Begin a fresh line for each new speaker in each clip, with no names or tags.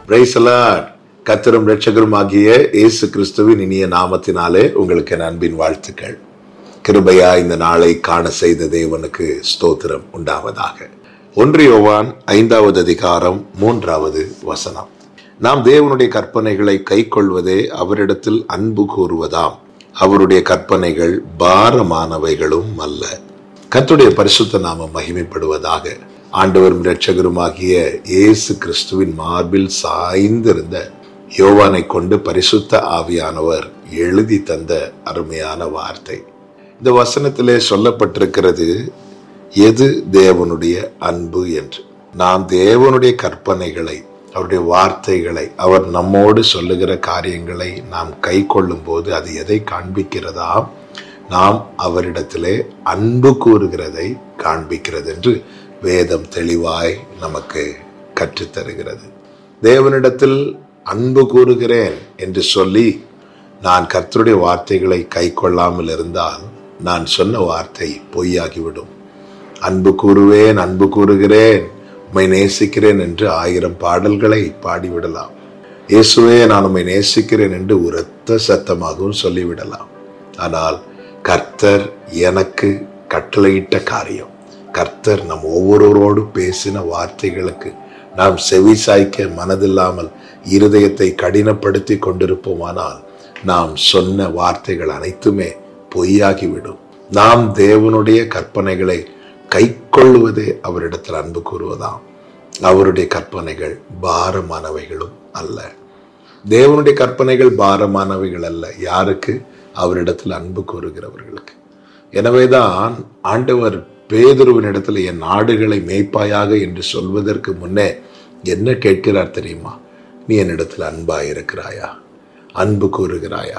பிரைசலாட் கத்தரும் ரட்சகரும் ஆகிய இயேசு கிறிஸ்துவின் இனிய நாமத்தினாலே உங்களுக்கு என் அன்பின் வாழ்த்துக்கள் கிருபையா இந்த நாளை காண செய்த தேவனுக்கு ஸ்தோத்திரம் உண்டாவதாக ஒன்றியோவான் ஐந்தாவது அதிகாரம் மூன்றாவது வசனம் நாம் தேவனுடைய கற்பனைகளை கைக்கொள்வதே அவரிடத்தில் அன்பு கூறுவதாம் அவருடைய கற்பனைகள் பாரமானவைகளும் அல்ல கர்த்தருடைய பரிசுத்த நாமம் மகிமைப்படுவதாக ஆண்டவரும் இரட்சகருமாகிய இயேசு கிறிஸ்துவின் மார்பில் சாய்ந்திருந்த யோவானை கொண்டு பரிசுத்த ஆவியானவர் எழுதி தந்த அருமையான வார்த்தை இந்த வசனத்திலே சொல்லப்பட்டிருக்கிறது எது தேவனுடைய அன்பு என்று நாம் தேவனுடைய கற்பனைகளை அவருடைய வார்த்தைகளை அவர் நம்மோடு சொல்லுகிற காரியங்களை நாம் கை கொள்ளும் போது அது எதை காண்பிக்கிறதா நாம் அவரிடத்திலே அன்பு கூறுகிறதை காண்பிக்கிறது என்று வேதம் தெளிவாய் நமக்கு கற்றுத்தருகிறது தேவனிடத்தில் அன்பு கூறுகிறேன் என்று சொல்லி நான் கர்த்தருடைய வார்த்தைகளை கை கொள்ளாமல் இருந்தால் நான் சொன்ன வார்த்தை பொய்யாகிவிடும் அன்பு கூறுவேன் அன்பு கூறுகிறேன் உம்மை நேசிக்கிறேன் என்று ஆயிரம் பாடல்களை பாடிவிடலாம் இயேசுவே நான் உம்மை நேசிக்கிறேன் என்று உரத்த சத்தமாகவும் சொல்லிவிடலாம் ஆனால் கர்த்தர் எனக்கு கட்டளையிட்ட காரியம் கர்த்தர் நம் ஒவ்வொருவரோடு பேசின வார்த்தைகளுக்கு நாம் செவி சாய்க்க மனதில்லாமல் இருதயத்தை கடினப்படுத்தி கொண்டிருப்போமானால் நாம் சொன்ன வார்த்தைகள் அனைத்துமே பொய்யாகிவிடும் நாம் தேவனுடைய கற்பனைகளை கை கொள்வதே அவரிடத்தில் அன்பு கூறுவதாம் அவருடைய கற்பனைகள் பாரமானவைகளும் அல்ல தேவனுடைய கற்பனைகள் பாரமானவைகள் அல்ல யாருக்கு அவரிடத்தில் அன்பு கூறுகிறவர்களுக்கு எனவேதான் ஆண்டவர் பேதுருவின் இடத்துல என் ஆடுகளை மேய்ப்பாயாக என்று சொல்வதற்கு முன்னே என்ன கேட்கிறார் தெரியுமா நீ என்னிடத்தில் அன்பாய் இருக்கிறாயா அன்பு கூறுகிறாயா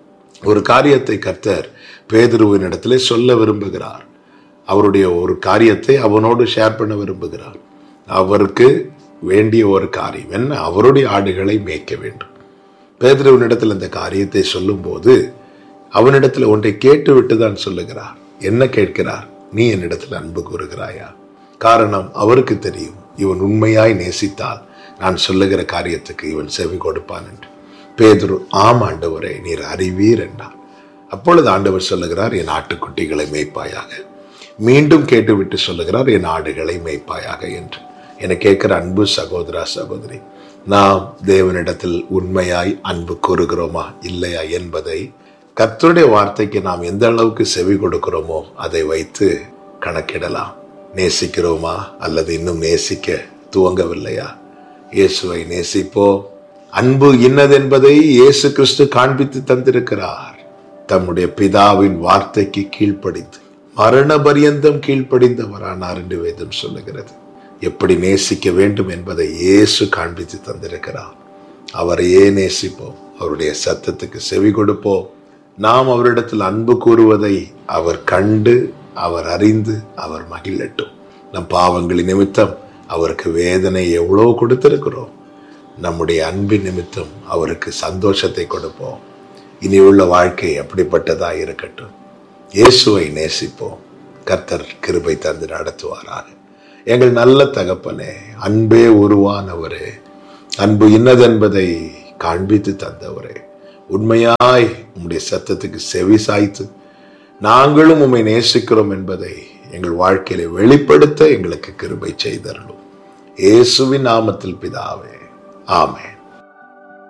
ஒரு காரியத்தை கர்த்தர் பேதுருவின் இடத்துல சொல்ல விரும்புகிறார் அவருடைய ஒரு காரியத்தை அவனோடு ஷேர் பண்ண விரும்புகிறார் அவருக்கு வேண்டிய ஒரு காரியம் என்ன அவருடைய ஆடுகளை மேய்க்க வேண்டும் பேதுருவனிடத்தில் இந்த காரியத்தை சொல்லும்போது அவனிடத்தில் ஒன்றை கேட்டுவிட்டு தான் சொல்லுகிறார் என்ன கேட்கிறார் நீ என்னிடத்தில் அன்பு கூறுகிறாயா காரணம் அவருக்கு தெரியும் இவன் உண்மையாய் நேசித்தால் நான் சொல்லுகிற காரியத்துக்கு இவன் செவி கொடுப்பான் என்று பேதுரு ஆம் ஆண்டவரே நீர் அறிவீர் என்றார் அப்பொழுது ஆண்டவர் சொல்லுகிறார் என் ஆட்டுக்குட்டிகளை மேய்ப்பாயாக மீண்டும் கேட்டுவிட்டு சொல்லுகிறார் என் ஆடுகளை மேய்ப்பாயாக என்று என கேட்கிற அன்பு சகோதரா சகோதரி நாம் தேவனிடத்தில் உண்மையாய் அன்பு கூறுகிறோமா இல்லையா என்பதை கர்த்தருடைய வார்த்தைக்கு நாம் எந்த அளவுக்கு செவி கொடுக்கிறோமோ அதை வைத்து கணக்கிடலாம் நேசிக்கிறோமா அல்லது இன்னும் நேசிக்க துவங்கவில்லையா இயேசுவை நேசிப்போ அன்பு இன்னதென்பதை இயேசு கிறிஸ்து காண்பித்து தந்திருக்கிறார் தம்முடைய பிதாவின் வார்த்தைக்கு கீழ்ப்படித்து மரண பரியந்தம் கீழ்ப்படிந்தவரானார் என்று வேதம் சொல்லுகிறது எப்படி நேசிக்க வேண்டும் என்பதை இயேசு காண்பித்து தந்திருக்கிறார் அவரையே நேசிப்போம் அவருடைய சத்தத்துக்கு செவி கொடுப்போம் நாம் அவரிடத்தில் அன்பு கூறுவதை அவர் கண்டு அவர் அறிந்து அவர் மகிழட்டும் நம் பாவங்களின் நிமித்தம் அவருக்கு வேதனை எவ்வளோ கொடுத்திருக்கிறோம் நம்முடைய அன்பின் நிமித்தம் அவருக்கு சந்தோஷத்தை கொடுப்போம் இனி உள்ள வாழ்க்கை அப்படிப்பட்டதா இருக்கட்டும் இயேசுவை நேசிப்போம் கர்த்தர் கிருபை தந்து நடத்துவாராக எங்கள் நல்ல தகப்பனே அன்பே உருவானவரே அன்பு இன்னதென்பதை காண்பித்து தந்தவரே உண்மையாய் உம்முடைய சத்தத்துக்கு செவி சாய்த்து நாங்களும் உம்மை நேசிக்கிறோம் என்பதை எங்கள் வாழ்க்கையில வெளிப்படுத்த எங்களுக்கு கிருபை செய்தரலும் இயேசுவின் நாமத்தில் பிதாவே ஆமென்